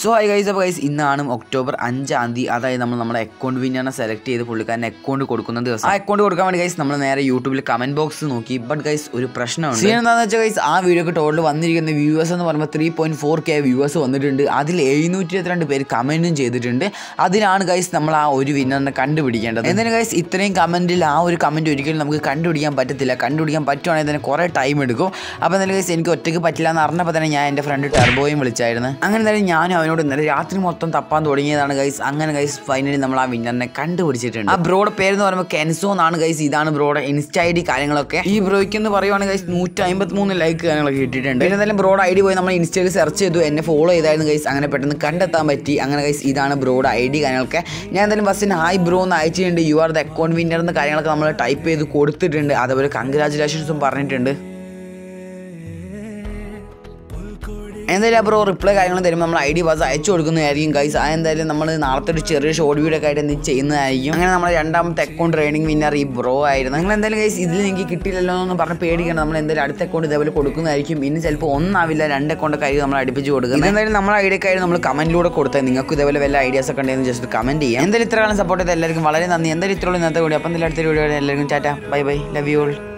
so I guys അപ്പോൾ guys ഇന്നാണ് October അഞ്ചാം തീയതി അതായത് നമ്മൾ നമ്മുടെ അക്കൗണ്ട് വിന്നറിനെ സെലക്ട് ചെയ്ത് പുള്ളിക്കാരൻ അക്കൗണ്ട് കൊടുക്കുന്ന ദിവസം ആ അക്കൗണ്ട് കൊടുക്കാൻ വേണ്ടി ഗൈസ് നമ്മൾ നേരെ യൂട്യൂബിൽ കമന്റ് ബോക്സ് നോക്കി ബട്ട് ഗൈസ് ഒരു പ്രശ്നമുണ്ട് സീൻ എന്താണെന്ന് വെച്ചാൽ ഗൈസ് ആ വീഡിയോക്ക് ടോട്ടൽ വന്നിരിക്കുന്ന വ്യൂവേഴ്സ് എന്ന് പറയുമ്പോൾ three point four K viewers വന്നിട്ടുണ്ട് അതിൽ എഴുന്നൂറ്റി ഇരുപത്തിരണ്ട് പേര് കമന്റും ചെയ്തിട്ടുണ്ട് അതിനാണ് ഗൈസ് നമ്മൾ ആ ഒരു വിന്നറിനെ കണ്ടുപിടിക്കേണ്ടത് എന്തിനാ ഗൈസ് ഇത്രയും കമന്റിൽ ആ ഒരു കമന്റ് ഒരിക്കലും നമുക്ക് കണ്ടുപിടിക്കാൻ പറ്റത്തില്ല കണ്ടുപിടിക്കാൻ പറ്റുവാണെങ്കിൽ തന്നെ കുറേ ടൈം എടുക്കും അപ്പോൾ എന്തായാലും ഗൈസ് എനിക്ക് ഒറ്റയ്ക്ക് പറ്റില്ല എന്ന് അറിഞ്ഞപ്പോൾ തന്നെ ഞാൻ എൻ്റെ ഫ്രണ്ട് ടെർബോയും വിളിച്ചായിരുന്നു അങ്ങനെ എന്തായാലും ഞാനും അവനോട് ഇന്നലെ രാത്രി മൊത്തം തപ്പാൻ തുടങ്ങിയതാണ് ഗൈസ് അങ്ങനെ ഗൈസ് ഫൈനലി നമ്മൾ ആ വിന്നറിനെ കണ്ടുപിടിച്ചിട്ടുണ്ട് ആ ബ്രോയുടെ പേരെന്ന് പറയുമ്പോൾ കെൻസോ എന്നാണ് ഗൈസ് ഇതാണ് ബ്രോയുടെ ഇൻസ്റ്റ ഐ ഡി കാര്യങ്ങളൊക്കെ ഈ ബ്രോയ്ക്ക് എന്ന് പറയുവാണെങ്കിൽ ഗൈസ് നൂറ്റി അമ്പത്തി മൂന്ന് ലൈക്ക് കാര്യങ്ങളൊക്കെ കിട്ടിയിട്ടുണ്ട് പിന്നെ എന്തായാലും ബ്രോയുടെ ഐ ഡി പോയി നമ്മൾ ഇൻസ്റ്റയിൽ സെർച്ച് ചെയ്തു എന്നെ ഫോളോ ചെയ്തായിരുന്നു ഗൈസ് അങ്ങനെ പെട്ടെന്ന് കണ്ടെത്താൻ പറ്റി അങ്ങനെ ഗൈസ് ഇതാണ് ബ്രോയുടെ ഐ ഡി കാര്യങ്ങളൊക്കെ ഞാൻ എന്തായാലും ബസ്സിന് ഹായ് ബ്രോ എന്ന് അയച്ചിട്ടുണ്ട് you are the account winner എന്ന കാര്യങ്ങളൊക്കെ നമ്മൾ ടൈപ്പ് ചെയ്ത് കൊടുത്തിട്ടുണ്ട് അതേപോലെ കൺഗ്രാചുലേഷൻസും പറഞ്ഞിട്ടുണ്ട് എന്തായാലും ബ്രോ റിപ്ലൈ കാര്യങ്ങളും തരുമ്പോൾ നമ്മൾ ഐ ഡി പാസ് അയച്ചു കൊടുക്കുന്നതായിരിക്കും ഗൈസ് ആ എന്തായാലും നമ്മൾ നാളത്തെ ഒരു ചെറിയ ഷോർട്ട് വീഡിയോ ഒക്കെ ആയിട്ട് എന്തെങ്കിലും ചെയ്യുന്നതായിരിക്കും അങ്ങനെ നമ്മുടെ രണ്ടാമത്തെ അക്കൗണ്ട് ട്രെയിനിങ് വിന്നർ ഈ ബ്രോ ആയിരുന്നു നിങ്ങൾ എന്തായാലും ഗൈസ് ഇതിൽ എനിക്ക് കിട്ടിയില്ലല്ലോ എന്ന് പറഞ്ഞ് പേടിക്കണം നമ്മൾ എന്തായാലും അടുത്ത അക്കൗണ്ട് ഇതേപോലെ കൊടുക്കുന്നതായിരിക്കും ഇനി ചിലപ്പോൾ ഒന്നാവില്ല രണ്ട് അക്കൗണ്ട് ഒക്കെ നമ്മൾ അടുപ്പിച്ച് കൊടുക്കുന്നത് എന്തായാലും നമ്മുടെ ഐഡിയ ഒക്കെ നമ്മൾ കമന്റിലൂടെ കൊടുത്താൽ നിങ്ങൾക്ക് ഇതേപോലെ വല്ല ഐഡിയാസ് ഒക്കെ ഉണ്ടെങ്കിൽ ജസ്റ്റ് കമന്റ് ചെയ്യാം എന്തായാലും ഇത്ര കാലം സപ്പോർട്ട് ചെയ്ത എല്ലാവർക്കും വളരെ നന്ദി എന്തായാലും ഇത്രയുള്ള ഇന്നത്തെ വീഡിയോ അപ്പം എന്തായാലും അടുത്ത വീഡിയോ എല്ലാവർക്കും tata bye bye love you all